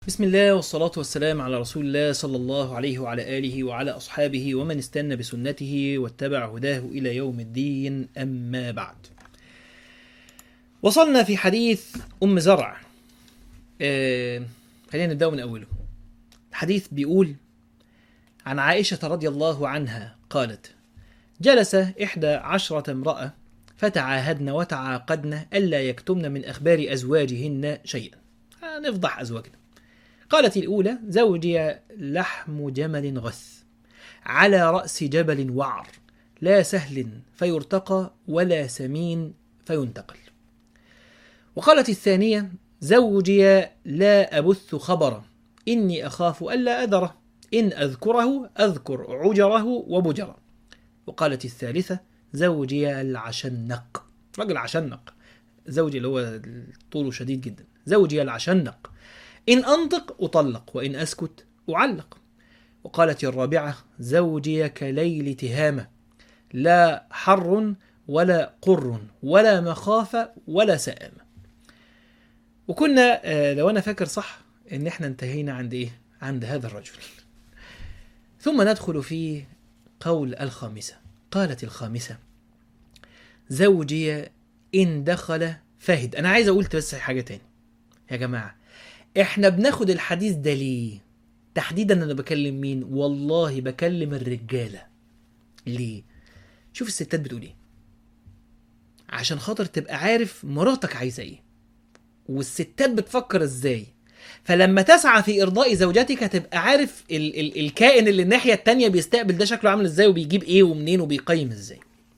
بسم الله والصلاة والسلام على رسول الله صلى الله عليه وعلى آله وعلى أصحابه ومن استنى بسنته واتبع هداه إلى يوم الدين أما بعد وصلنا في حديث أم زرع آه خلينا نبدأ من أوله الحديث بيقول عن عائشة رضي الله عنها قالت جلس إحدى عشرة امرأة فتعاهدن وتعاقدن ألا يكتمن من أخبار أزواجهن شيئا نفضح أزواجنا قالت الأولى زوجي لحم جمل غث على رأس جبل وعر لا سهل فيرتقى ولا سمين فينتقل وقالت الثانية زوجي لا أبث خبرا إني أخاف ألا أذره إن أذكره أذكر عجره وبجره وقالت الثالثة زوجي العشنق رجل عشنق زوجي اللي هو طوله شديد جدا زوجي العشنق إن أنطق أطلق وإن أسكت أعلق وقالت الرابعة زوجي كليل تهامة لا حر ولا قر ولا مخافة ولا سآمة وكنا آه، لو أنا فاكر صح إن إحنا انتهينا عند إيه؟ عند هذا الرجل ثم ندخل في قول الخامسة قالت الخامسة زوجي إن دخل فهد أنا عايز أقول بس حاجة تاني يا جماعة احنا بناخد الحديث ده ليه تحديدا انا بكلم مين والله بكلم الرجاله ليه شوف الستات بتقول ايه عشان خاطر تبقى عارف مراتك عايزه ايه والستات بتفكر ازاي فلما تسعى في ارضاء زوجتك هتبقى عارف ال- ال- الكائن اللي الناحيه التانية بيستقبل ده شكله عامل ازاي وبيجيب ايه ومنين وبيقيم ازاي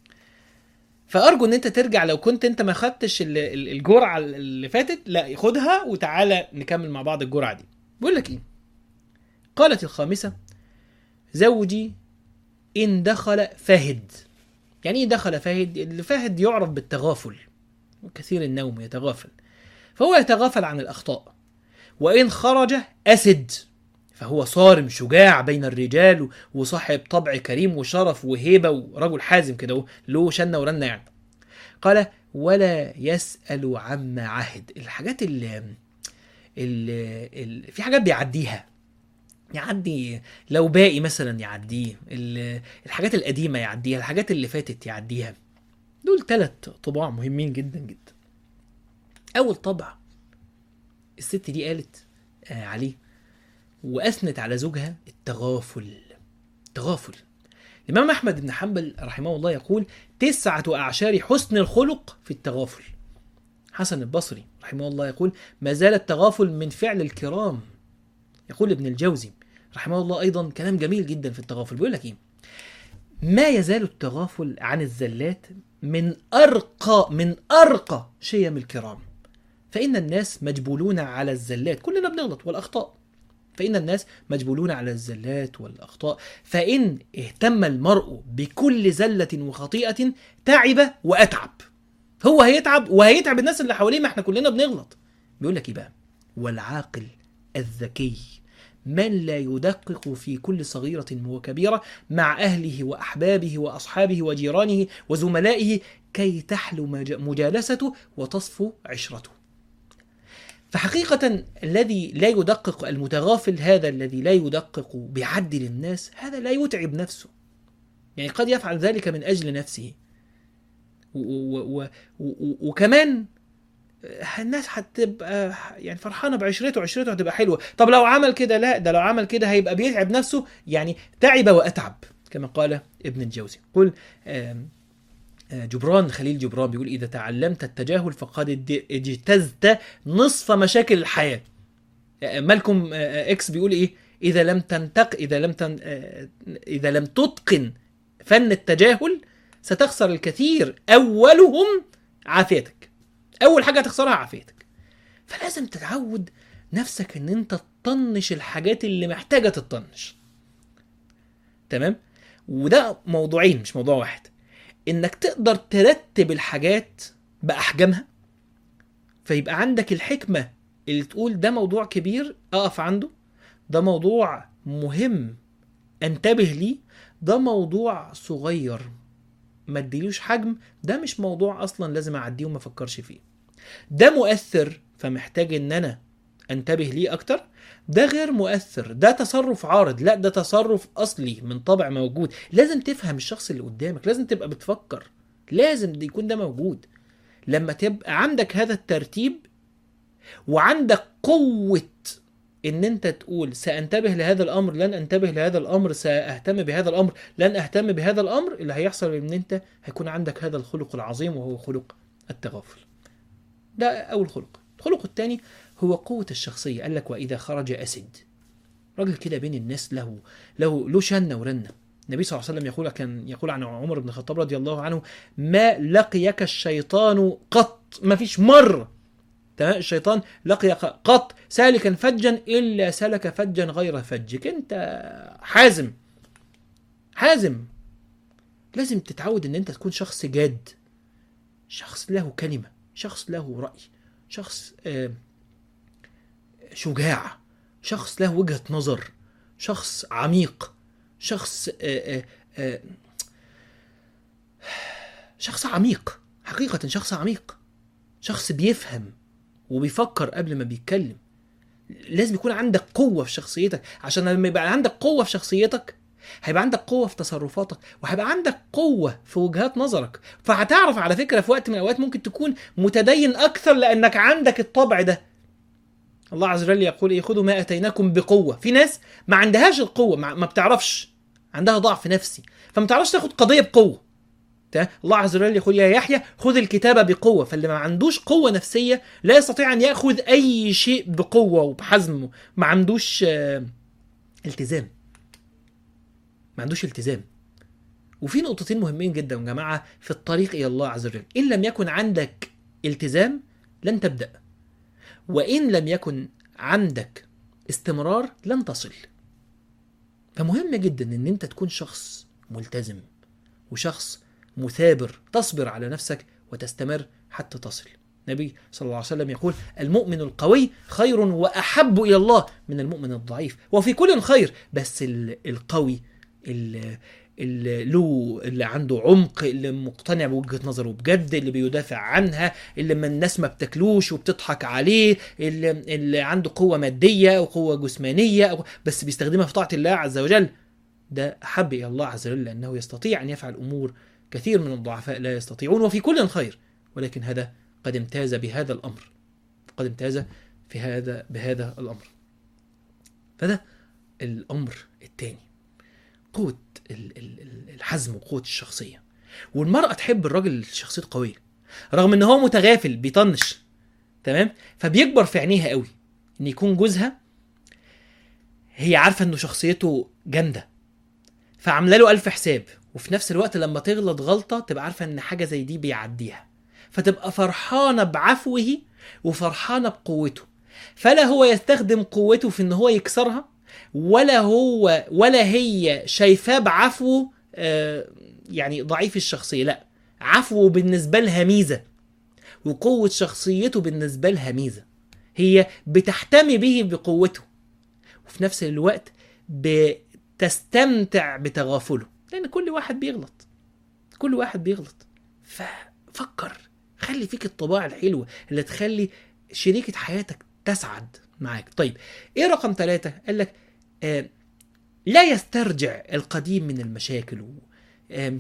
فارجو ان انت ترجع لو كنت انت ما خدتش ال- ال- الجرعه اللي فاتت لا خدها وتعالى نكمل مع بعض الجرعه دي بقول لك ايه قالت الخامسه زوجي ان دخل فهد يعني ايه دخل فهد الفهد يعرف بالتغافل كثير النوم يتغافل فهو يتغافل عن الاخطاء وان خرج اسد فهو صارم شجاع بين الرجال وصاحب طبع كريم وشرف وهيبه ورجل حازم كده له شنه ورنه يعني قال ولا يسأل عما عهد الحاجات اللي, اللي, اللي في حاجات بيعديها يعدي لو باقي مثلا يعديه ال- الحاجات القديمة يعديها الحاجات اللي فاتت يعديها دول ثلاث طباع مهمين جدا جدا أول طبع الست دي قالت آه عليه وأثنت على زوجها التغافل تغافل الإمام أحمد بن حنبل رحمه الله يقول تسعة أعشار حسن الخلق في التغافل حسن البصري رحمه الله يقول ما زال التغافل من فعل الكرام يقول ابن الجوزي رحمه الله أيضا كلام جميل جدا في التغافل بيقول لك إيه ما يزال التغافل عن الزلات من أرقى من أرقى شيم الكرام فإن الناس مجبولون على الزلات كلنا بنغلط والأخطاء فإن الناس مجبولون على الزلات والأخطاء فإن اهتم المرء بكل زلة وخطيئة تعب وأتعب هو هيتعب وهيتعب الناس اللي حواليه ما احنا كلنا بنغلط بيقول لك ايه بقى والعاقل الذكي من لا يدقق في كل صغيرة وكبيرة مع أهله وأحبابه وأصحابه وجيرانه وزملائه كي تحلو مج- مجالسته وتصفو عشرته فحقيقة الذي لا يدقق المتغافل هذا الذي لا يدقق بيعدل الناس هذا لا يتعب نفسه يعني قد يفعل ذلك من أجل نفسه و و و و وكمان الناس هتبقى يعني فرحانه بعشرته عشرته هتبقى حلوه طب لو عمل كده لا ده لو عمل كده هيبقى بيتعب نفسه يعني تعب واتعب كما قال ابن الجوزي قل آم، آه، جبران خليل جبران بيقول إذا تعلمت التجاهل فقد اد- اجتزت نصف مشاكل الحياة آه، مالكم آه، إكس بيقول إيه إذا لم تنتق إذا لم تن... آه، إذا لم تتقن فن التجاهل ستخسر الكثير أولهم عافيتك أول حاجة هتخسرها عافيتك فلازم تتعود نفسك إن أنت تطنش الحاجات اللي محتاجة تطنش تمام وده موضوعين مش موضوع واحد انك تقدر ترتب الحاجات باحجامها فيبقى عندك الحكمه اللي تقول ده موضوع كبير اقف عنده ده موضوع مهم انتبه ليه ده موضوع صغير ما اديلوش حجم ده مش موضوع اصلا لازم اعديه وما افكرش فيه ده مؤثر فمحتاج ان انا انتبه ليه اكتر ده غير مؤثر ده تصرف عارض لا ده تصرف اصلي من طبع موجود لازم تفهم الشخص اللي قدامك لازم تبقى بتفكر لازم ده يكون ده موجود لما تبقى عندك هذا الترتيب وعندك قوة ان انت تقول سانتبه لهذا الامر لن انتبه لهذا الامر ساهتم بهذا الامر لن اهتم بهذا الامر اللي هيحصل ان انت هيكون عندك هذا الخلق العظيم وهو خلق التغافل ده اول خلق الخلق الثاني هو قوة الشخصية قال لك وإذا خرج أسد راجل كده بين الناس له له له شنة ورنة النبي صلى الله عليه وسلم يقول كان يقول عن عمر بن الخطاب رضي الله عنه ما لقيك الشيطان قط ما فيش مرة تمام الشيطان لقيك قط سالكا فجا إلا سلك فجا غير فجك أنت حازم حازم لازم تتعود ان انت تكون شخص جاد شخص له كلمة شخص له رأي شخص آه شجاع شخص له وجهة نظر شخص عميق شخص آآ آآ شخص عميق حقيقة شخص عميق شخص بيفهم وبيفكر قبل ما بيتكلم لازم يكون عندك قوة في شخصيتك عشان لما يبقى عندك قوة في شخصيتك هيبقى عندك قوة في تصرفاتك وهيبقى عندك قوة في وجهات نظرك فهتعرف على فكرة في وقت من الأوقات ممكن تكون متدين أكثر لأنك عندك الطبع ده الله عز وجل يقول ايه خذوا ما اتيناكم بقوه في ناس ما عندهاش القوه ما, ما بتعرفش عندها ضعف نفسي فما تعرفش تاخد قضيه بقوه تمام الله عز وجل يقول يا يحيى خذ الكتاب بقوه فاللي ما عندوش قوه نفسيه لا يستطيع ان ياخذ اي شيء بقوه وبحزم ما عندوش آه التزام ما عندوش التزام وفي نقطتين مهمين جدا يا جماعه في الطريق الى الله عز وجل ان لم يكن عندك التزام لن تبدا وإن لم يكن عندك استمرار لن تصل فمهم جدا ان انت تكون شخص ملتزم وشخص مثابر تصبر على نفسك وتستمر حتى تصل النبي صلى الله عليه وسلم يقول المؤمن القوي خير واحب الى الله من المؤمن الضعيف وفي كل خير بس القوي اللي له اللي عنده عمق اللي مقتنع بوجهه نظره بجد اللي بيدافع عنها اللي من الناس ما بتاكلوش وبتضحك عليه اللي, اللي عنده قوه ماديه وقوه جسمانيه بس بيستخدمها في طاعه الله عز وجل ده احب الى الله عز وجل لانه يستطيع ان يفعل امور كثير من الضعفاء لا يستطيعون وفي كل خير ولكن هذا قد امتاز بهذا الامر قد امتاز في هذا بهذا الامر فده الامر الثاني قوه الحزم وقوه الشخصيه والمراه تحب الراجل شخصيته قويه رغم ان هو متغافل بيطنش تمام فبيكبر في عينيها قوي ان يكون جوزها هي عارفه انه شخصيته جامده فعامله له الف حساب وفي نفس الوقت لما تغلط غلطه تبقى عارفه ان حاجه زي دي بيعديها فتبقى فرحانه بعفوه وفرحانه بقوته فلا هو يستخدم قوته في ان هو يكسرها ولا هو ولا هي شايفاه بعفوه آه يعني ضعيف الشخصيه لا عفوه بالنسبه لها ميزه وقوه شخصيته بالنسبه لها ميزه هي بتحتمي به بقوته وفي نفس الوقت بتستمتع بتغافله لان كل واحد بيغلط كل واحد بيغلط ففكر خلي فيك الطباع الحلوه اللي تخلي شريكه حياتك تسعد معاك طيب ايه رقم ثلاثة قال لك آه لا يسترجع القديم من المشاكل و آه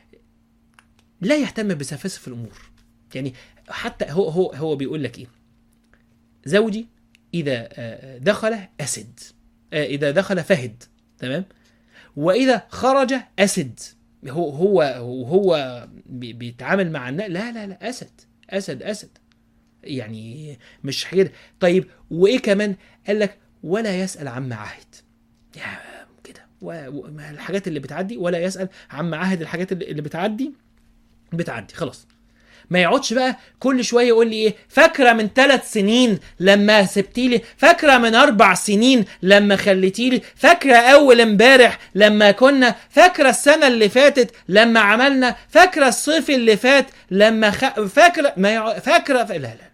لا يهتم بسفاسف الامور يعني حتى هو هو هو بيقول لك ايه زوجي اذا آه دخل اسد آه اذا دخل فهد تمام واذا خرج اسد هو هو هو بيتعامل مع الناس لا لا لا اسد اسد اسد يعني مش حاجه طيب وايه كمان قال لك ولا يسال عما عهد يا كده الحاجات اللي بتعدي ولا يسال عما عهد الحاجات اللي بتعدي بتعدي خلاص ما يقعدش بقى كل شويه يقول لي ايه فاكره من ثلاث سنين لما سبتي لي فاكره من اربع سنين لما خليتي لي فاكره اول امبارح لما كنا فاكره السنه اللي فاتت لما عملنا فاكره الصيف اللي فات لما خ... فاكره ما يع... فاكره ف... لا لا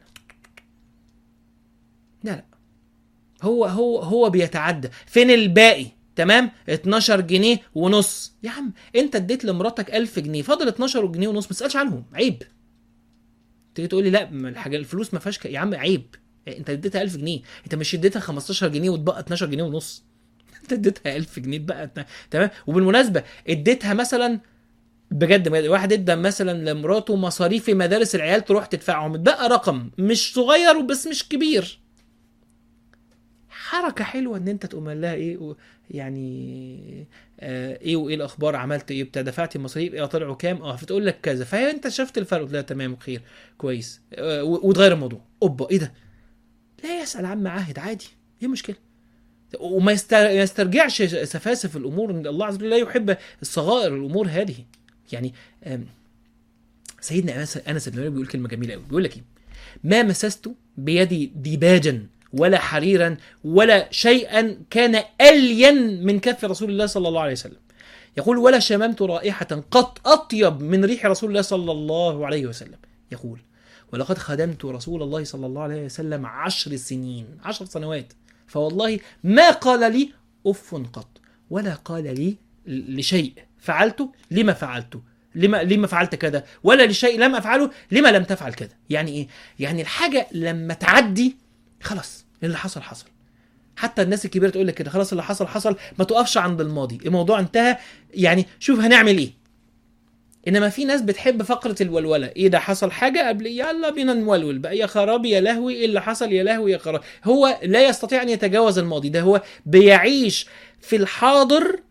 لا لا هو هو هو بيتعدى فين الباقي تمام 12 جنيه ونص يا عم انت اديت لمراتك 1000 جنيه فاضل 12 جنيه ونص ما تسالش عنهم عيب تيجي تقول لي لا الحاجه الفلوس ما فيهاش ك... يا عم عيب انت اديتها 1000 جنيه انت مش اديتها 15 جنيه وتبقى 12 جنيه ونص انت اديتها 1000 جنيه بقى تمام وبالمناسبه اديتها مثلا بجد بجد واحد ادى مثلا لمراته مصاريف مدارس العيال تروح تدفعهم اتبقى رقم مش صغير بس مش كبير حركه حلوه ان انت تقوم قايل لها ايه و- يعني آه ايه وايه الاخبار عملت ايه بتاع دفعت المصاريف ايه طلعوا كام اه فتقول لك كذا فهي انت شفت الفرق لا تمام خير كويس آه و- وتغير الموضوع اوبا ايه ده لا يسال عم عاهد عادي ايه المشكله وما يست- يسترجعش سفاسف الامور ان الله عز وجل لا يحب الصغائر الامور هذه يعني آم، سيدنا انس انس بن مالك بيقول كلمه جميله قوي بيقول لك ايه ما مسست بيدي ديباجا ولا حريرا ولا شيئا كان الين من كف رسول الله صلى الله عليه وسلم يقول ولا شممت رائحه قط اطيب من ريح رسول الله صلى الله عليه وسلم يقول ولقد خدمت رسول الله صلى الله عليه وسلم عشر سنين عشر سنوات فوالله ما قال لي اف قط ولا قال لي لشيء فعلته لما فعلته لما لما فعلت كذا ولا لشيء لم افعله لما لم تفعل كذا يعني ايه يعني الحاجه لما تعدي خلاص اللي حصل حصل حتى الناس الكبيره تقول لك كده خلاص اللي حصل حصل ما تقفش عند الماضي الموضوع انتهى يعني شوف هنعمل ايه انما في ناس بتحب فقره الولوله ايه ده حصل حاجه قبل يلا بينا نولول بقى يا خرابي يا لهوي ايه اللي حصل يا لهوي يا خرابي هو لا يستطيع ان يتجاوز الماضي ده هو بيعيش في الحاضر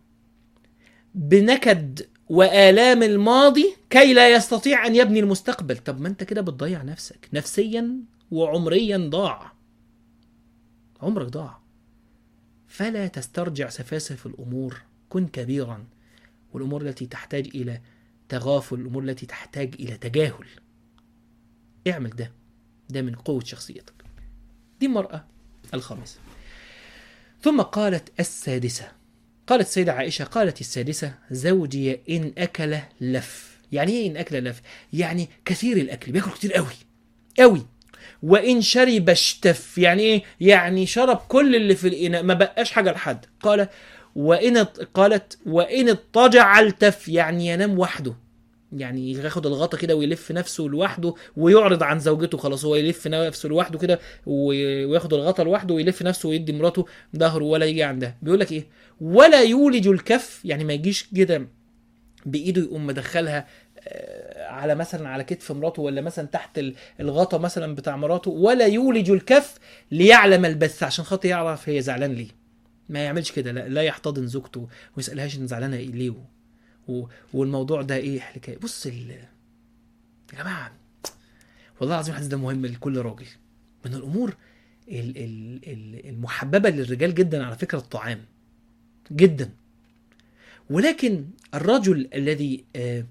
بنكد والام الماضي كي لا يستطيع ان يبني المستقبل طب ما انت كده بتضيع نفسك نفسيا وعمريا ضاع عمرك ضاع فلا تسترجع سفاسف الامور كن كبيرا والامور التي تحتاج الى تغافل الامور التي تحتاج الى تجاهل اعمل ده ده من قوه شخصيتك دي المراه الخامسه ثم قالت السادسه قالت السيدة عائشة قالت السادسة زوجي إن أكل لف يعني إيه إن أكل لف يعني كثير الأكل بياكل كتير قوي قوي وإن شرب اشتف يعني إيه يعني شرب كل اللي في الإناء ما بقاش حاجة لحد قال وإن قالت وإن اضطجع التف يعني ينام وحده يعني ياخد الغطا كده ويلف نفسه لوحده ويعرض عن زوجته خلاص هو يلف نفسه لوحده كده وي- وياخد الغطا لوحده ويلف نفسه ويدي مراته ظهره ولا يجي عندها بيقول لك ايه ولا يولج الكف يعني ما يجيش كده بايده يقوم مدخلها آه، على مثلا على كتف مراته ولا مثلا تحت ال- الغطا مثلا بتاع مراته ولا يولج الكف ليعلم البث عشان خاطر يعرف هي زعلان ليه ما يعملش كده لا, لا يحتضن زوجته وما يسالهاش ان زعلانه إيه ليه و... والموضوع ده ايه حكايه بص ال... يا جماعه والله العظيم الحديث ده مهم لكل راجل من الامور ال... ال... ال- المحببه للرجال جدا على فكره الطعام جدا ولكن الرجل الذي آه،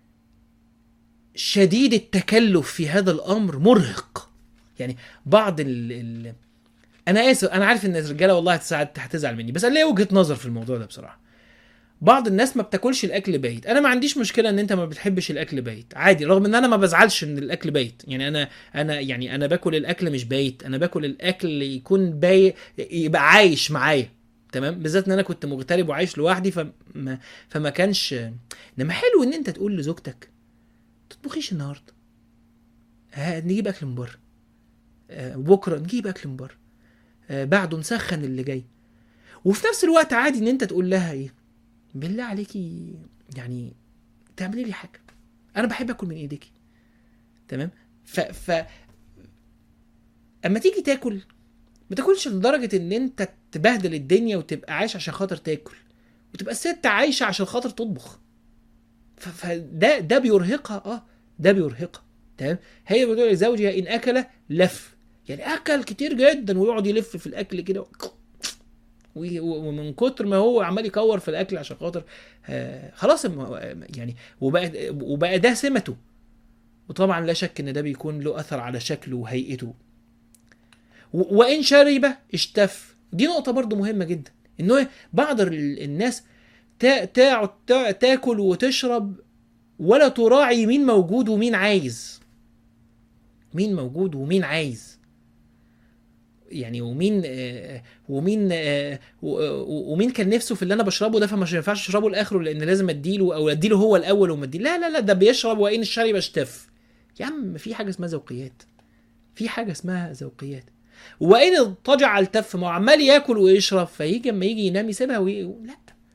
شديد التكلف في هذا الامر مرهق يعني بعض ال... ال... انا اسف انا عارف ان الرجاله والله هتساعد هتزعل مني بس انا ليا وجهه نظر في الموضوع ده بصراحه بعض الناس ما بتاكلش الاكل بايت انا ما عنديش مشكله ان انت ما بتحبش الاكل بايت عادي رغم ان انا ما بزعلش ان الاكل بايت يعني انا انا يعني انا باكل الاكل مش بايت انا باكل الاكل يكون باي يبقى عايش معايا تمام بالذات ان انا كنت مغترب وعايش لوحدي فما فما كانش انما حلو ان انت تقول لزوجتك تطبخيش النهارده ها نجيب اكل من بره آه، بكره نجيب اكل من بره آه، بعده نسخن اللي جاي وفي نفس الوقت عادي ان انت تقول لها ايه بالله عليكي يعني تعملي لي حاجه انا بحب اكل من ايديكي تمام ف ف اما تيجي تاكل ما تاكلش لدرجه ان انت تبهدل الدنيا وتبقى عايش عشان خاطر تاكل وتبقى الست عايشه عشان خاطر تطبخ ف- فده ده بيرهقها اه ده بيرهقها تمام هي بتقول لزوجها ان اكل لف يعني اكل كتير جدا ويقعد يلف في الاكل كده وي- ومن كتر ما هو عمال يكور في الاكل عشان خاطر آه خلاص الم- يعني وبقى وبقى ده سمته وطبعا لا شك ان ده بيكون له اثر على شكله وهيئته و- وان شرب اشتف دي نقطه برضو مهمه جدا انه بعض ال- الناس تا- تقعد تا- تاكل وتشرب ولا تراعي مين موجود ومين عايز مين موجود ومين عايز يعني ومين آه، ومين آه، و- و- ومين كان نفسه في اللي انا بشربه ده فمش ينفعش اشربه لاخره لان لازم اديله او اديله هو الاول وما اديله لا لا لا ده بيشرب وان الشرب اشتف يا عم في حاجه اسمها ذوقيات في حاجه اسمها ذوقيات وان اضطجع التف ما هو عمال ياكل ويشرب فيجي اما يجي ينام يسيبها وي... لا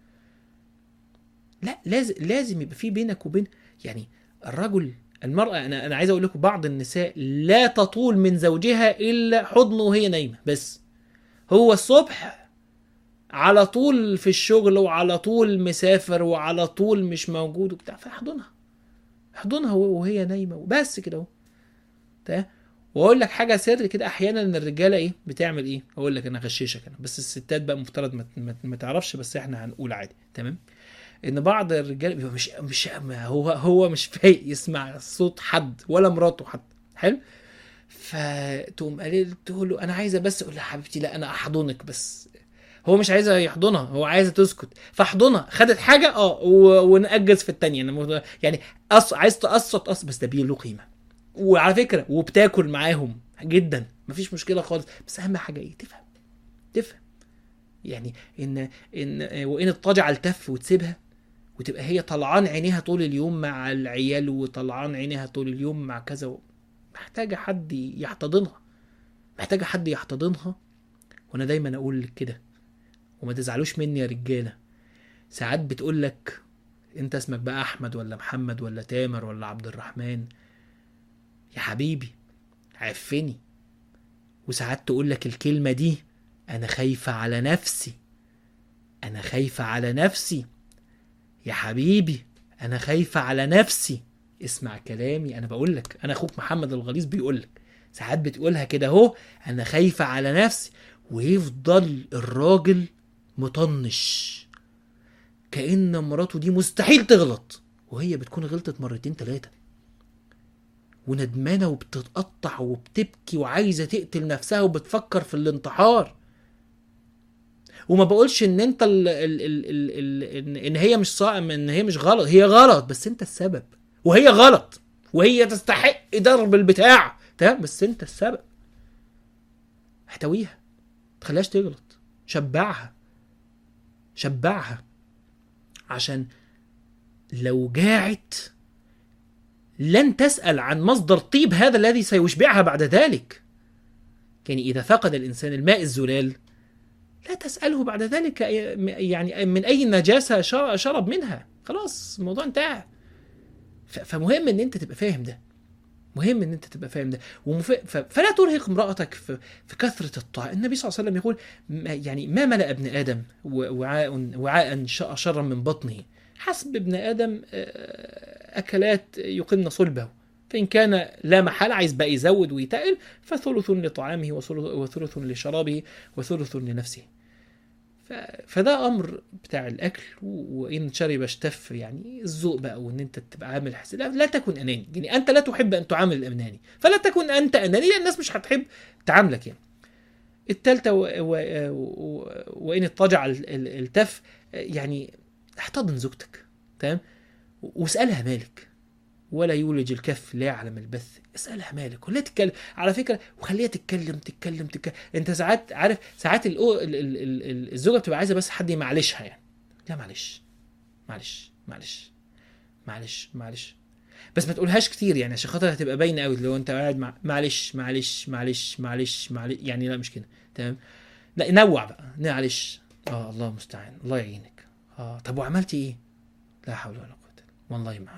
لا لازم لازم يبقى في بينك وبين يعني الرجل المرأة أنا أنا عايز أقول لكم بعض النساء لا تطول من زوجها إلا حضنه وهي نايمة بس هو الصبح على طول في الشغل وعلى طول مسافر وعلى طول مش موجود وبتاع فاحضنها احضنها وهي نايمة وبس كده اهو تمام واقول لك حاجه سر كده احيانا ان الرجاله ايه بتعمل ايه اقول لك انا غششك انا بس الستات بقى مفترض ما, ما, ما تعرفش بس احنا هنقول عادي تمام ان بعض الرجاله بيبقى مش مش ما هو هو مش فايق يسمع صوت حد ولا مراته حد حلو فتقوم قال تقول له انا عايزه بس اقول لها حبيبتي لا انا احضنك بس هو مش عايزه يحضنها هو عايزه تسكت فاحضنها خدت حاجه اه و- ونأجز في التانية أنا يعني أص... عايز تقسط قص بس ده بيه له قيمه وعلى فكره وبتاكل معاهم جدا مفيش مشكله خالص بس اهم حاجه ايه تفهم تفهم يعني ان ان وان اضطجع التف وتسيبها وتبقى هي طلعان عينيها طول اليوم مع العيال وطلعان عينيها طول اليوم مع كذا و... محتاجه حد يحتضنها محتاجه حد يحتضنها وانا دايما اقول كده وما تزعلوش مني يا رجاله ساعات بتقول لك انت اسمك بقى احمد ولا محمد ولا تامر ولا عبد الرحمن يا حبيبي عفني وساعات تقول لك الكلمه دي انا خايفه على نفسي انا خايفه على نفسي يا حبيبي انا خايفه على نفسي اسمع كلامي انا بقول لك انا اخوك محمد الغليظ بيقول لك ساعات بتقولها كده اهو انا خايفه على نفسي ويفضل الراجل مطنش كأن مراته دي مستحيل تغلط وهي بتكون غلطت مرتين تلاتة وندمانة وبتتقطع وبتبكي وعايزة تقتل نفسها وبتفكر في الانتحار وما بقولش ان انت ال ال ال ال ال ان, ان هي مش صائم ان هي مش غلط هي غلط بس انت السبب وهي غلط وهي تستحق ضرب البتاع تمام بس انت السبب احتويها تخليهاش تغلط شبعها شبعها عشان لو جاعت لن تسأل عن مصدر طيب هذا الذي سيشبعها بعد ذلك يعني إذا فقد الإنسان الماء الزلال لا تسأله بعد ذلك يعني من أي نجاسة شرب منها خلاص الموضوع انتهى فمهم ان انت تبقى فاهم ده مهم ان انت تبقى فاهم ده ومف... فلا ترهق امرأتك في... في كثرة الطاعة النبي صلى الله عليه وسلم يقول يعني ما ملأ ابن آدم وعاء وعاء شرا من بطنه حسب ابن آدم أكلات يقمن صلبه فإن كان لا محالة عايز بقى يزود ويتقل فثلث لطعامه وثلث لشرابه وثلث لنفسه ف... فده امر بتاع الاكل وان شرب اشتف يعني الذوق بقى وان انت تبقى عامل حساب لا, لا تكن اناني يعني انت لا تحب ان تعامل الاناني فلا تكن انت اناني لان الناس مش هتحب تعاملك يعني الثالثه و... و... و... وان اضطجع التف يعني احتضن زوجتك تمام واسالها مالك ولا يولج الكف لا يعلم البث اسالها مالك ولا تتكلم على فكره وخليها تتكلم تتكلم تتكلم انت ساعات عارف ساعات ال... ال... ال... ال... الزوجه بتبقى عايزه بس حد يمعلشها يعني لا معلش معلش معلش معلش معلش بس ما تقولهاش كتير يعني عشان خاطر هتبقى باينه قوي لو انت قاعد مع... معلش معلش معلش معلش معلش يعني لا مش كده تمام لا نوع بقى معلش اه الله المستعان الله يعينك اه طب وعملتي ايه لا حول ولا قوه والله ما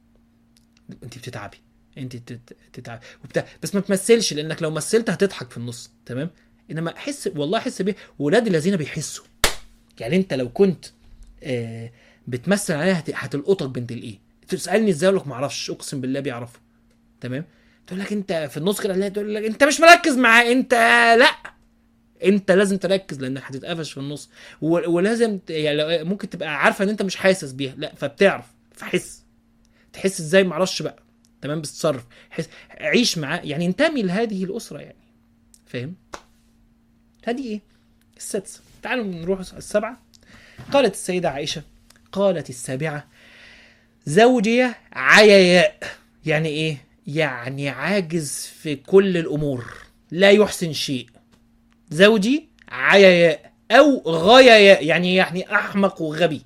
انت بتتعبي انت تتعبي وبتاع بس ما تمثلش لانك لو مثلت هتضحك في النص تمام انما احس والله احس بيه ولاد الذين بيحسوا يعني انت لو كنت آه بتمثل عليها هتلقطك بنت الايه تسالني ازاي اقول لك ما اعرفش اقسم بالله بيعرفوا تمام تقول لك انت في النص كده تقول لك انت مش مركز معاه انت لا انت لازم تركز لانك هتتقفش في النص ولازم يعني ممكن تبقى عارفه ان انت مش حاسس بيها لا فبتعرف فحس تحس ازاي معرفش بقى تمام بتتصرف حس عيش معاه يعني انتمي لهذه الاسره يعني فاهم هذه ايه السادسه تعالوا نروح السبعه قالت السيده عائشه قالت السابعه زوجي عياياء يعني ايه يعني عاجز في كل الامور لا يحسن شيء زوجي عياياء او غياياء يعني يعني احمق وغبي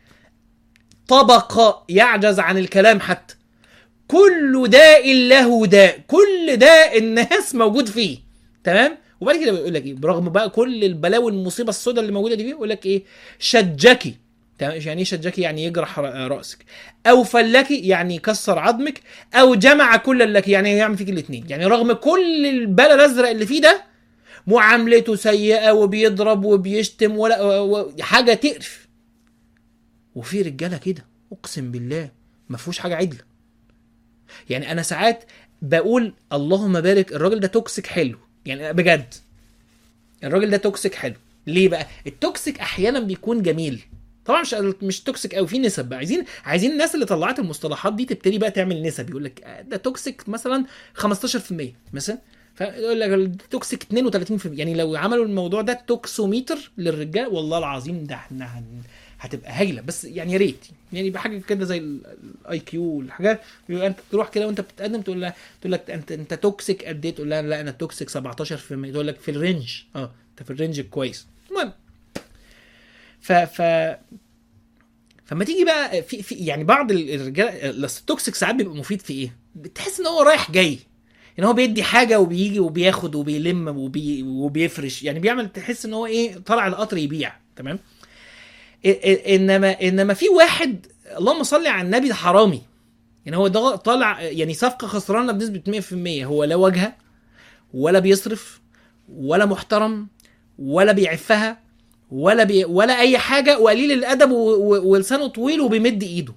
طبق يعجز عن الكلام حتى كل داء له داء كل داء الناس موجود فيه تمام وبعد كده بيقول لك ايه برغم بقى كل البلاوي المصيبه السوداء اللي موجوده دي فيه يقول لك ايه شجكي تمام يعني ايه شجكي يعني يجرح ر- راسك او فلكي يعني يكسر عظمك او جمع كل لك يعني يعمل فيك الاثنين يعني رغم كل البلا الازرق اللي فيه ده معاملته سيئه وبيضرب وبيشتم ولا و- و- حاجه تقرف وفي رجاله كده اقسم بالله ما فيهوش حاجه عدله يعني انا ساعات بقول اللهم بارك الراجل ده توكسيك حلو يعني بجد الراجل ده توكسيك حلو ليه بقى التوكسيك احيانا بيكون جميل طبعا مش مش توكسيك قوي في نسب بقى عايزين عايزين الناس اللي طلعت المصطلحات دي تبتدي بقى تعمل نسب يقول لك ده توكسيك مثلا 15% مثلا فيقول لك التوكسيك 32% يعني لو عملوا الموضوع ده توكسوميتر للرجال والله العظيم ده احنا هن- هتبقى هايله بس يعني يا ريت يعني يبقى حاجه كده زي الاي كيو والحاجات يبقى انت تروح كده وانت بتتقدم تقول لها تقول لك انت انت توكسيك قد ايه تقول لها لا انا توكسيك 17% تقول لك في الرينج اه انت في الرينج كويس المهم ف ف فما تيجي بقى في, في يعني بعض ال- الرجاله أصل التوكسيك ساعات بيبقى مفيد في ايه؟ بتحس ان هو رايح جاي ان هو بيدي حاجه وبيجي وبياخد وبيلم وبي وبيفرش يعني بيعمل تحس ان هو ايه طالع القطر يبيع تمام إ- إ- انما انما في واحد اللهم صل على النبي ده حرامي يعني هو ده طالع يعني صفقه خسرانه بنسبه 100% هو لا واجهه ولا بيصرف ولا محترم ولا بيعفها ولا بي ولا اي حاجه وقليل الادب و- و- ولسانه طويل وبيمد ايده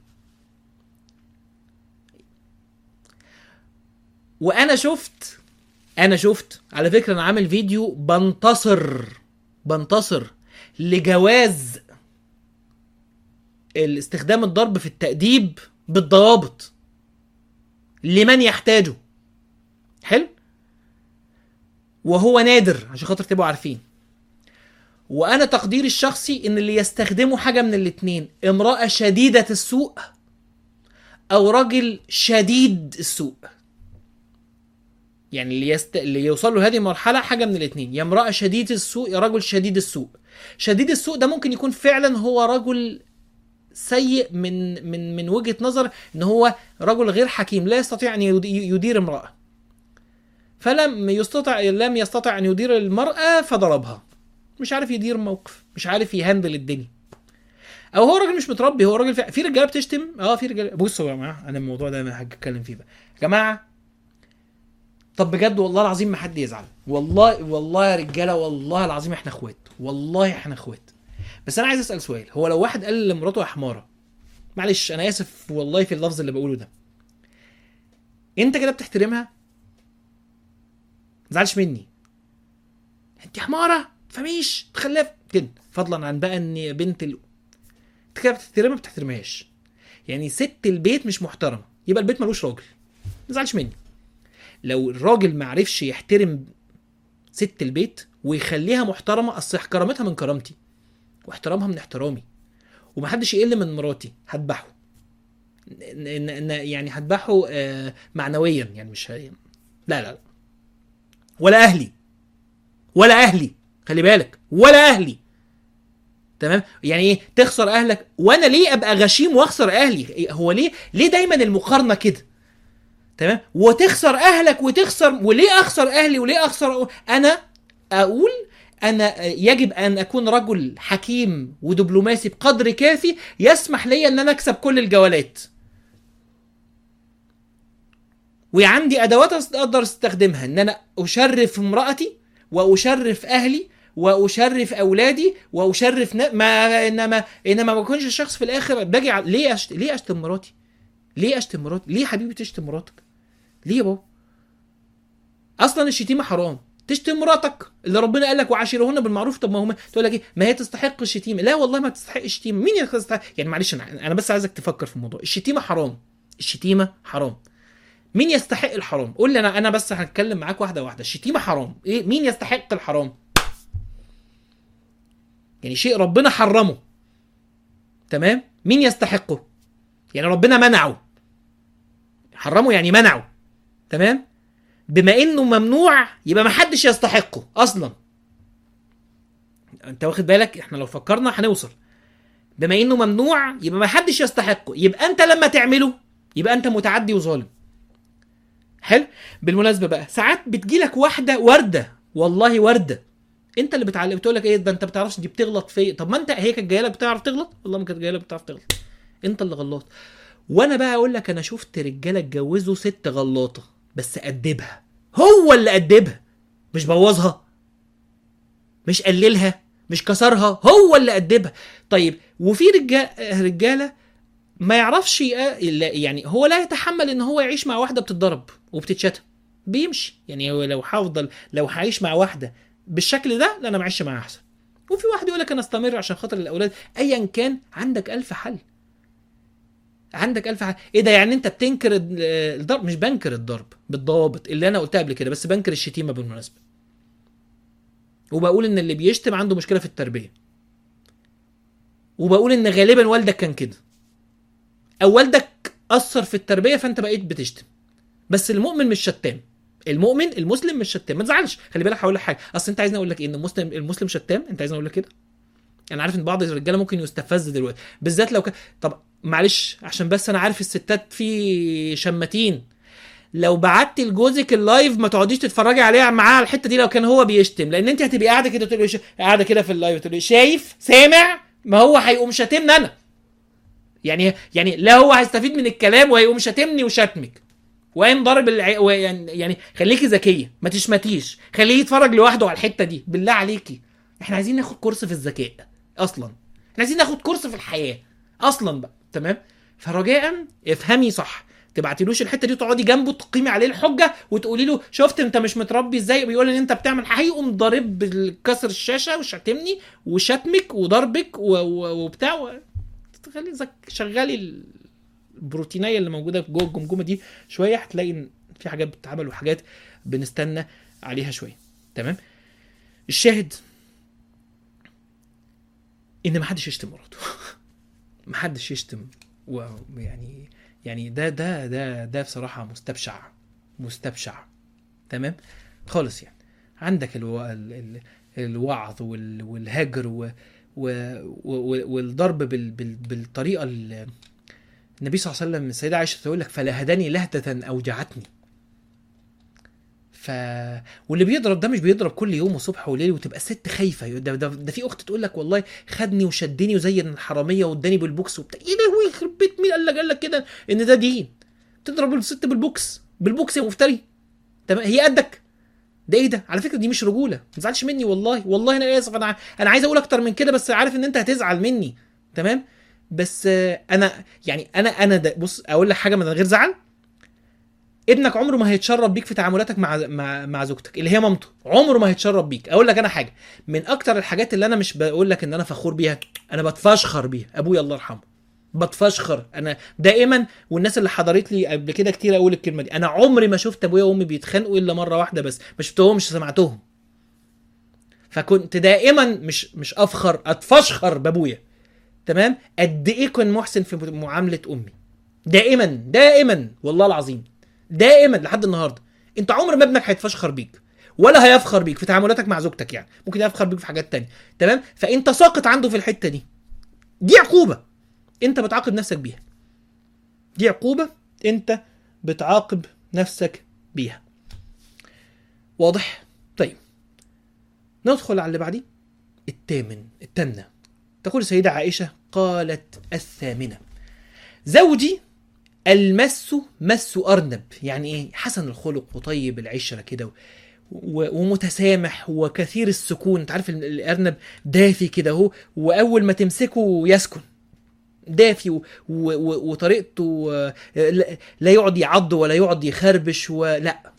وانا شفت انا شفت على فكره انا عامل فيديو بنتصر بنتصر لجواز الاستخدام الضرب في التأديب بالضوابط لمن يحتاجه حلو وهو نادر عشان خاطر تبقوا عارفين وانا تقديري الشخصي ان اللي يستخدموا حاجه من الاتنين امراه شديده السوء او راجل شديد السوء يعني اللي, يست... اللي يوصل له هذه المرحله حاجه من الاتنين يا امراه شديده السوء يا رجل شديد السوء شديد السوء ده ممكن يكون فعلا هو رجل سيء من من من وجهه نظر ان هو رجل غير حكيم لا يستطيع ان يد- يدير امراه فلم يستطع لم يستطع ان يدير المراه فضربها مش عارف يدير موقف مش عارف يهندل الدنيا او هو راجل مش متربي هو راجل في, في رجاله بتشتم اه في رجاله بصوا يا جماعه انا الموضوع ده انا هتكلم فيه بقى يا جماعه طب بجد والله العظيم ما حد يزعل والله والله يا رجاله والله العظيم احنا اخوات والله احنا اخوات بس انا عايز اسال سؤال هو لو واحد قال لمراته يا حماره معلش انا اسف والله في اللفظ اللي بقوله ده انت كده بتحترمها تزعلش مني انت حماره تفهميش تخلف كده فضلا عن بقى ان بنت ال... انت كده بتحترمها ما بتحترمهاش يعني ست البيت مش محترمه يبقى البيت ملوش راجل ما تزعلش مني لو الراجل ما عرفش يحترم ست البيت ويخليها محترمه اصل كرامتها من كرامتي واحترامها من احترامي ومحدش يقل من مراتي هذبحه ن- ن- ن- يعني هذبحه آه، معنويا يعني مش ه- لا لا لا ولا اهلي ولا اهلي خلي بالك ولا اهلي تمام يعني ايه تخسر اهلك وانا ليه ابقى غشيم واخسر اهلي إيه هو ليه ليه دايما المقارنه كده تمام وتخسر اهلك وتخسر وليه اخسر اهلي وليه اخسر انا اقول انا يجب ان اكون رجل حكيم ودبلوماسي بقدر كافي يسمح لي ان انا اكسب كل الجولات وعندي ادوات اقدر استخدمها ان انا اشرف امراتي واشرف اهلي واشرف اولادي واشرف ن... ما انما انما ما بكونش الشخص في الاخر باجي ع... ليه أشت... ليه اشتم مراتي؟ ليه اشتم مراتي؟ ليه يا حبيبي تشتم مراتك؟ ليه يا بابا؟ اصلا الشتيمه حرام تشتم مراتك اللي ربنا قال لك وعاشرهن بالمعروف طب ما هم تقول لك ايه ما هي تستحق الشتيمه لا والله ما تستحق الشتيمه مين يستحق يعني معلش انا انا بس عايزك تفكر في الموضوع الشتيمه حرام الشتيمه حرام مين يستحق الحرام قول لي انا انا بس هتكلم معاك واحده واحده الشتيمه حرام ايه مين يستحق الحرام يعني شيء ربنا حرمه تمام مين يستحقه يعني ربنا منعه حرمه يعني منعه تمام بما انه ممنوع يبقى ما حدش يستحقه اصلا انت واخد بالك احنا لو فكرنا هنوصل بما انه ممنوع يبقى ما حدش يستحقه يبقى انت لما تعمله يبقى انت متعدي وظالم حلو بالمناسبه بقى ساعات بتجيلك واحده ورده والله ورده انت اللي بتعلم بتقول لك ايه ده انت بتعرفش دي بتغلط في طب ما انت هي كانت جايه لك بتعرف تغلط والله ما كانت جايه لك بتعرف تغلط انت اللي غلط وانا بقى اقول لك انا شفت رجاله اتجوزوا ست غلاطه بس ادبها هو اللي ادبها مش بوظها مش قللها مش كسرها هو اللي ادبها طيب وفي رجال رجاله ما يعرفش يق- لا- يعني هو لا يتحمل ان هو يعيش مع واحده بتتضرب وبتتشتم بيمشي يعني هو لو هفضل لو هعيش مع واحده بالشكل ده لا انا معيش معاها احسن وفي واحد يقول لك انا استمر عشان خاطر الاولاد ايا كان عندك الف حل عندك الف حل ايه ده يعني انت بتنكر ال- الضرب مش بنكر الضرب بالضوابط اللي انا قلتها قبل كده بس بنكر الشتيمه بالمناسبه وبقول ان اللي بيشتم عنده مشكله في التربيه وبقول ان غالبا والدك كان كده او والدك اثر في التربيه فانت بقيت بتشتم بس المؤمن مش شتام المؤمن المسلم مش شتام ما تزعلش خلي بالك هقول لك حاجه اصل انت عايزني اقول لك ايه ان المسلم المسلم شتام انت عايزني اقول لك كده انا عارف ان بعض الرجاله ممكن يستفز دلوقتي بالذات لو كان طب معلش عشان بس انا عارف الستات في شماتين لو بعت لجوزك اللايف ما تقعديش تتفرجي عليه معاه على الحته دي لو كان هو بيشتم لان انت هتبقي قاعده كده تقولي ش- قاعده كده في اللايف تقولي شايف سامع ما هو هيقوم شاتمني انا يعني يعني لا هو هيستفيد من الكلام وهيقوم شاتمني وشاتمك وقام ضارب الع... و- يعني يعني خليكي ذكيه ما تشمتيش خليه يتفرج لوحده على الحته دي بالله عليكي احنا عايزين ناخد كورس في الذكاء اصلا احنا عايزين ناخد كورس في الحياه اصلا بقى تمام فرجاء افهمي صح تبعتلوش الحته دي تقعدي جنبه تقيمي عليه الحجه وتقولي له شفت انت مش متربي ازاي بيقول ان انت بتعمل هيقوم ضارب بالكسر الشاشه وشتمني وشتمك وضربك و... و... وبتاع و... تخلي زك... شغالي البروتينيه اللي موجوده جوه الجمجمه دي شويه هتلاقي ان في حاجات بتتعمل وحاجات بنستنى عليها شويه تمام الشاهد ان ما حدش يشتم مراته ما حدش يشتم ويعني يعني ده ده ده ده بصراحه مستبشع مستبشع تمام خالص يعني عندك الو... ال... ال... الوعظ وال... والهجر و... و... و... والضرب بال... بال... بالطريقه ال... النبي صلى الله عليه وسلم السيده عائشه تقول لك فلهدني لهده اوجعتني ف واللي بيضرب ده مش بيضرب كل يوم وصبح وليل وتبقى الست خايفه ده, ده, ده في اخت تقول لك والله خدني وشدني وزي الحراميه واداني بالبوكس وبتاع ايه ده هو يخرب بيت مين قال لك قال لك كده ان ده دين تضرب الست بالبوكس بالبوكس يا مفتري تمام هي قدك ده ايه ده على فكره دي مش رجوله ما تزعلش مني والله والله انا اسف انا انا عايز اقول اكتر من كده بس عارف ان انت هتزعل مني تمام بس آه، انا يعني انا انا ده بص اقول لك حاجه من غير زعل ابنك عمره ما هيتشرف بيك في تعاملاتك مع مع مع زوجتك اللي هي مامته عمره ما هيتشرف بيك اقول لك انا حاجه من اكتر الحاجات اللي انا مش بقول لك ان انا فخور بيها انا بتفشخر بيها ابويا الله يرحمه بتفشخر انا دائما والناس اللي حضرت لي قبل كده كتير اقول الكلمه دي انا عمري ما شفت ابويا وامي بيتخانقوا الا مره واحده بس ما شفتهمش سمعتهم فكنت دائما مش مش افخر اتفشخر بابويا تمام قد ايه كان محسن في معامله امي دائما دائما والله العظيم دائما لحد النهارده انت عمر ما ابنك هيتفشخر بيك ولا هيفخر بيك في تعاملاتك مع زوجتك يعني ممكن يفخر بيك في حاجات تانية تمام فانت ساقط عنده في الحته دي دي عقوبه انت بتعاقب نفسك بيها دي عقوبه انت بتعاقب نفسك بيها واضح طيب ندخل على اللي بعديه الثامن التامنه تقول السيدة عائشة قالت الثامنة زوجي المس مس أرنب يعني إيه حسن الخلق وطيب العشرة كده و- و- ومتسامح وكثير السكون انت عارف ال- الأرنب دافي كده اهو وأول ما تمسكه يسكن دافي و... و... و... وطريقته آه، لا- لا يقعد يعض ولا يقعد يخربش ولا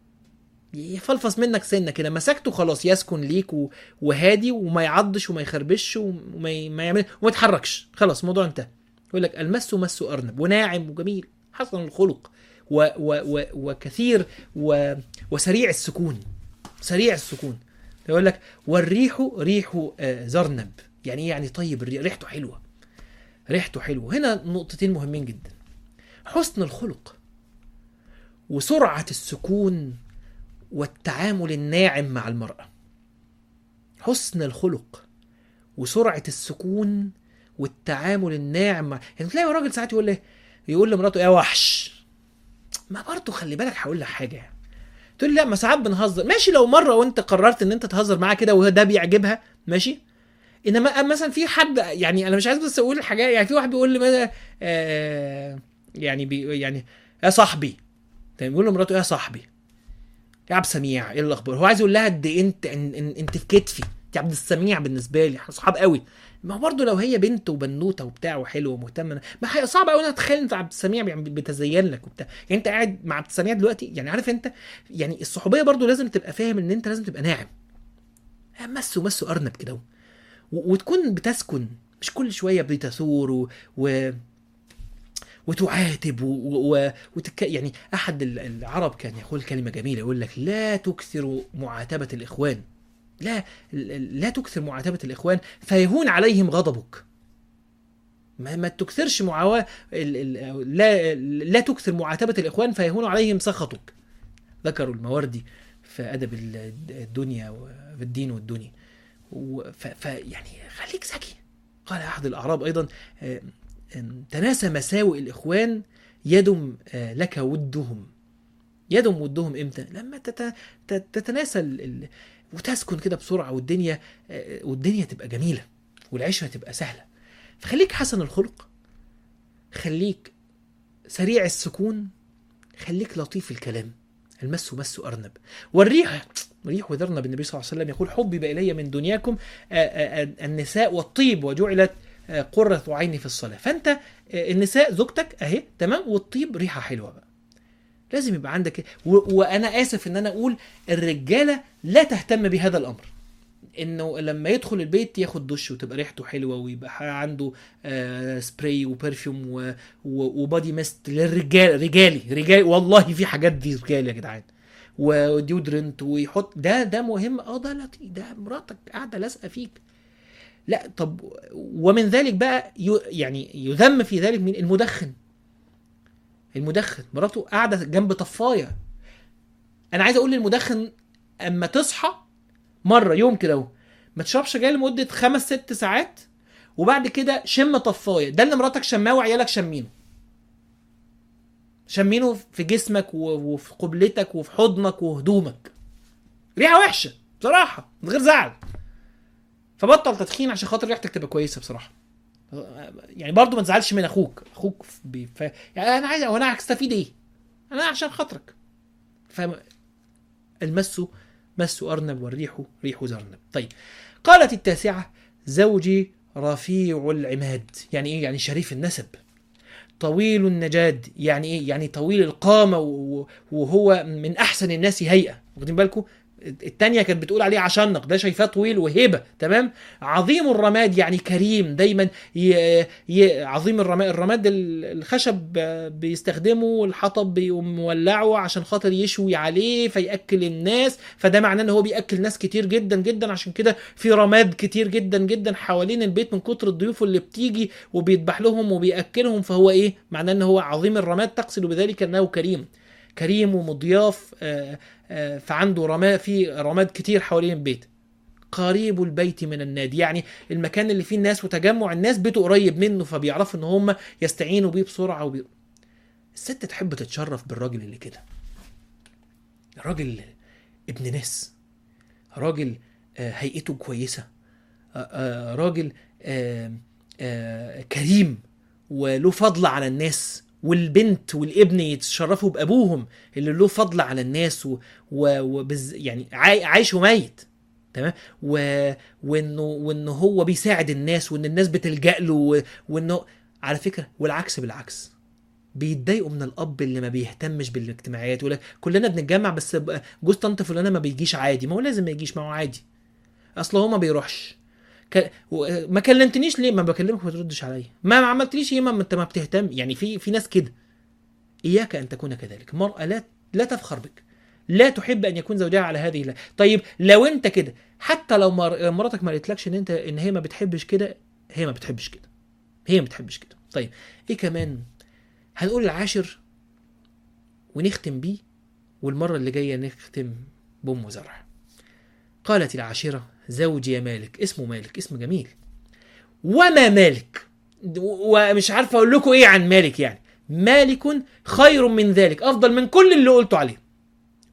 يفلفص منك سنه كده مسكته خلاص يسكن ليك و... وهادي وما يعضش وما يخربش وما ي... ما يعمل وما يتحركش خلاص الموضوع انتهى يقول لك المس مس ارنب وناعم وجميل حسن الخلق و... و... و... وكثير و... وسريع السكون سريع السكون يقول لك والريح ريح آه، زرنب يعني ايه يعني طيب الريح ريحته حلوه ريحته حلوه هنا نقطتين مهمين جدا حسن الخلق وسرعه السكون والتعامل الناعم مع المرأة حسن الخلق وسرعة السكون والتعامل الناعم مع يعني تلاقي راجل ساعات يقول له يقول لمراته يا وحش ما برضه خلي بالك هقول لك حاجة تقول لي لا ما ساعات بنهزر ماشي لو مره وانت قررت ان انت تهزر معاه كده وده بيعجبها ماشي انما مثلا في حد يعني انا مش عايز بس اقول حاجات يعني في واحد بيقول لي مثلا آه يعني بي يعني يا صاحبي تمام بيقول لمراته يا صاحبي يا عبد السميع ايه الاخبار هو عايز يقول لها قد إيه انت إن إن انت في كتفي انت عبد السميع بالنسبه لي احنا صحاب قوي ما هو برضه لو هي بنت وبنوته وبتاع وحلوه ومهتمه ما هي صعب قوي انا اتخيل انت عبد السميع بيعم- بيتزين لك وبتاع يعني انت قاعد مع عبد السميع دلوقتي يعني عارف انت يعني الصحوبيه برضه لازم تبقى فاهم ان انت لازم تبقى ناعم مسوا مسوا ارنب كده و- وتكون بتسكن مش كل شويه بتثور و... و... وتعاتب و... و... وتك... يعني احد ال- العرب كان يقول كلمه جميله يقول لك لا تكثر معاتبه الاخوان لا لا تكثر معاتبه الاخوان فيهون عليهم غضبك ما, ما تكثرش معاو... ال... ال... لا لا تكثر معاتبه الاخوان فيهون عليهم سخطك ذكروا المواردي في ادب ال- الدنيا وفي الدين والدنيا و... ف... ف... يعني خليك ذكي قال احد الاعراب ايضا آه، آم، تناسى مساوئ الاخوان يدم آه، لك ودهم يدم ودهم امتى لما تت... تت- تتناسى ال... ال... وتسكن كده بسرعه والدنيا آه، والدنيا تبقى جميله والعيشه تبقى سهله فخليك حسن الخلق خليك سريع السكون خليك لطيف الكلام المس مس ارنب والريح ريح وذرنب النبي صلى الله عليه وسلم يقول حبب الي من دنياكم آه، آه، آه، النساء والطيب وجعلت آه، قرة عيني في الصلاة فأنت آه، النساء زوجتك أهي تمام والطيب ريحة حلوة بقى لازم يبقى عندك و... وأنا آسف إن أنا أقول الرجالة لا تهتم بهذا الأمر انه لما يدخل البيت ياخد دش وتبقى ريحته حلوه ويبقى عنده آه سبراي وبرفيوم و... و... وبادي ميست للرجال رجالي رجالي والله في حاجات دي رجالي يا جدعان وديودرنت ويحط ده ده مهم اه ده لطيف ده مراتك قاعده لازقه فيك لا طب ومن ذلك بقى ي... يعني يذم في ذلك من المدخن المدخن مراته قاعده جنب طفايه انا عايز اقول للمدخن اما تصحى مره يوم كده اهو ما تشربش سجاير لمده خمس ست ساعات وبعد كده شم طفايه ده اللي مراتك شماه وعيالك شامينه شامينه في جسمك و- وفي قبلتك وفي حضنك وهدومك ريحه وحشه بصراحه من غير زعل فبطل تدخين عشان خاطر ريحتك تبقى كويسه بصراحه يعني برضو ما تزعلش من اخوك اخوك بي... ف... يعني انا عايز وانا هستفيد ايه انا عشان خاطرك ف المس مس ارنب والريح ريح زرنب طيب قالت التاسعه زوجي رفيع العماد يعني ايه يعني شريف النسب طويل النجاد يعني ايه يعني طويل القامه و- وهو من احسن الناس هيئه واخدين بالكم التانية كانت بتقول عليه عشنق ده شايفاه طويل وهيبة تمام عظيم الرماد يعني كريم دايما ي... ي... عظيم الرماد الرماد ال- الخشب آه، بيستخدمه الحطب بيقوم مولعه عشان خاطر يشوي عليه فيأكل الناس فده معناه ان هو بيأكل ناس كتير جدا جدا عشان كده في رماد كتير جدا جدا حوالين البيت من كتر الضيوف اللي بتيجي وبيذبح لهم وبيأكلهم فهو ايه معناه ان هو عظيم الرماد تقصد بذلك انه كريم كريم ومضياف آه، آه، فعنده رماد في رماد كتير حوالين البيت قريب البيت من النادي يعني المكان اللي فيه الناس وتجمع الناس بيته قريب منه فبيعرفوا ان هم يستعينوا بيه بسرعه وبي... الست تحب تتشرف بالراجل اللي كده راجل ابن ناس راجل آه، هيئته كويسه آه، آه، راجل آه، آه، كريم وله فضل على الناس والبنت والابن يتشرفوا بابوهم اللي له فضل على الناس و... و... وبز... يعني عاي... عايش وميت تمام و... وانه وانه هو بيساعد الناس وان الناس بتلجأ له و... وانه على فكره والعكس بالعكس بيتضايقوا من الاب اللي ما بيهتمش بالاجتماعيات يقول لك كلنا بنتجمع بس ب- جوز طنط فلانه ما بيجيش عادي ما هو لازم ما يجيش ما هو عادي اصل هو ما بيروحش ك... و- ما كلمتنيش ليه ما بكلمك ما تردش عليا ما ما عملتليش ايه ما انت ما بتهتم يعني في في ناس كده اياك ان تكون كذلك المراه لا لا تفخر بك لا تحب ان يكون زوجها على هذه لا. طيب لو انت كده حتى لو مر... مراتك ما قالتلكش ان انت ان هي ما بتحبش كده هي ما بتحبش كده هي ما بتحبش كده طيب ايه كمان هنقول العاشر ونختم بيه والمره اللي جايه نختم بام زرع قالت العاشره زوجي يا مالك اسمه مالك اسم جميل وما مالك ومش عارف اقول لكم ايه عن مالك يعني مالك خير من ذلك افضل من كل اللي قلته عليه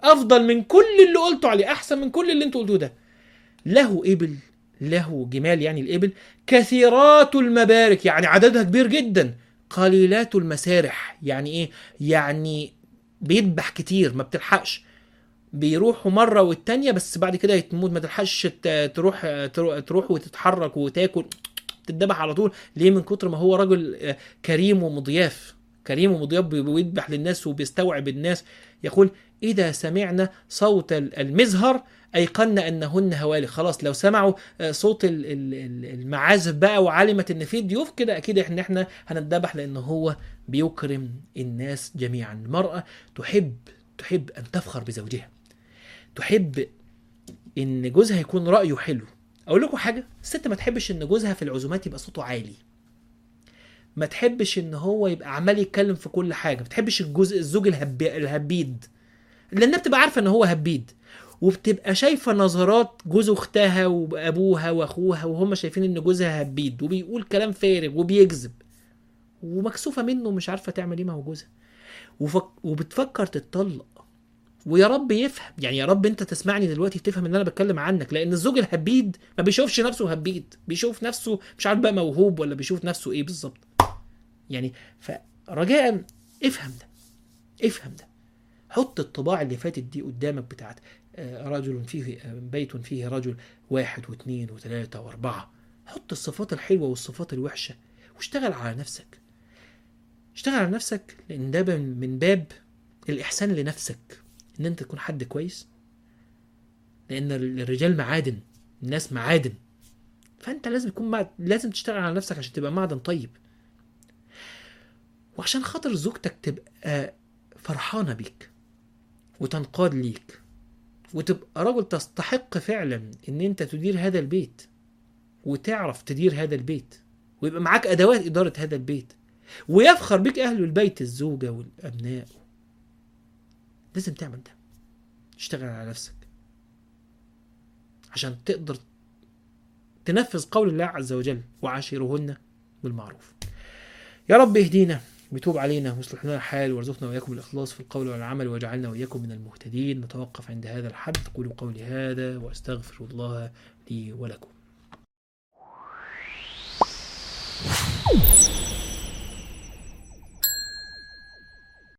افضل من كل اللي قلته عليه احسن من كل اللي انتوا قلتوه ده له ابل له جمال يعني الابل كثيرات المبارك يعني عددها كبير جدا قليلات المسارح يعني ايه يعني بيذبح كتير ما بتلحقش بيروحوا مرة والتانية بس بعد كده يتموت ما تلحقش ت- تروح تروح, تروح وتتحرك وتاكل تتذبح على طول ليه من كتر ما هو رجل آه، كريم ومضياف كريم ومضياف بي- بيذبح للناس وبيستوعب الناس يقول إذا سمعنا صوت ال- المزهر أيقنا أنهن هوالك خلاص لو سمعوا آه، صوت ال- ال- ال- المعازف بقى وعلمت إن في ضيوف كده أكيد إحنا إحنا هنتذبح لأن هو بيكرم الناس جميعا المرأة تحب تحب أن تفخر بزوجها تحب ان جوزها يكون رايه حلو اقول لكم حاجه الست ما تحبش ان جوزها في العزومات يبقى صوته عالي ما تحبش ان هو يبقى عمال يتكلم في كل حاجه ما تحبش الجزء الزوج الهب... الهبيد لانها بتبقى عارفه ان هو هبيد وبتبقى شايفه نظرات جوز اختها وابوها واخوها وهم شايفين ان جوزها هبيد وبيقول كلام فارغ وبيكذب ومكسوفه منه ومش عارفه تعمل ايه مع جوزها وفك... وبتفكر تتطلق ويا رب يفهم يعني يا رب انت تسمعني دلوقتي تفهم ان انا بتكلم عنك لان الزوج الهبيد ما بيشوفش نفسه هبيد بيشوف نفسه مش عارف بقى موهوب ولا بيشوف نفسه ايه بالظبط يعني فرجاء افهم ده افهم ده حط الطباع اللي فاتت دي قدامك بتاعت آه، رجل فيه آه، بيت فيه رجل واحد واثنين وثلاثة واربعة حط الصفات الحلوة والصفات الوحشة واشتغل على نفسك اشتغل على نفسك لان ده من من باب الاحسان لنفسك ان انت تكون حد كويس لان الرجال معادن الناس معادن فانت لازم تكون مع... لازم تشتغل على نفسك عشان تبقى معدن طيب وعشان خاطر زوجتك تبقى فرحانة بيك وتنقاد ليك وتبقى رجل تستحق فعلا ان انت تدير هذا البيت وتعرف تدير هذا البيت ويبقى معاك ادوات ادارة هذا البيت ويفخر بك اهل البيت الزوجة والابناء لازم تعمل ده اشتغل على نفسك عشان تقدر تنفذ قول الله عز وجل وعاشرهن بالمعروف يا رب اهدينا ويتوب علينا ويصلح لنا الحال وارزقنا واياكم الاخلاص في القول والعمل واجعلنا واياكم من المهتدين نتوقف عند هذا الحد قولوا قولي هذا واستغفر الله لي ولكم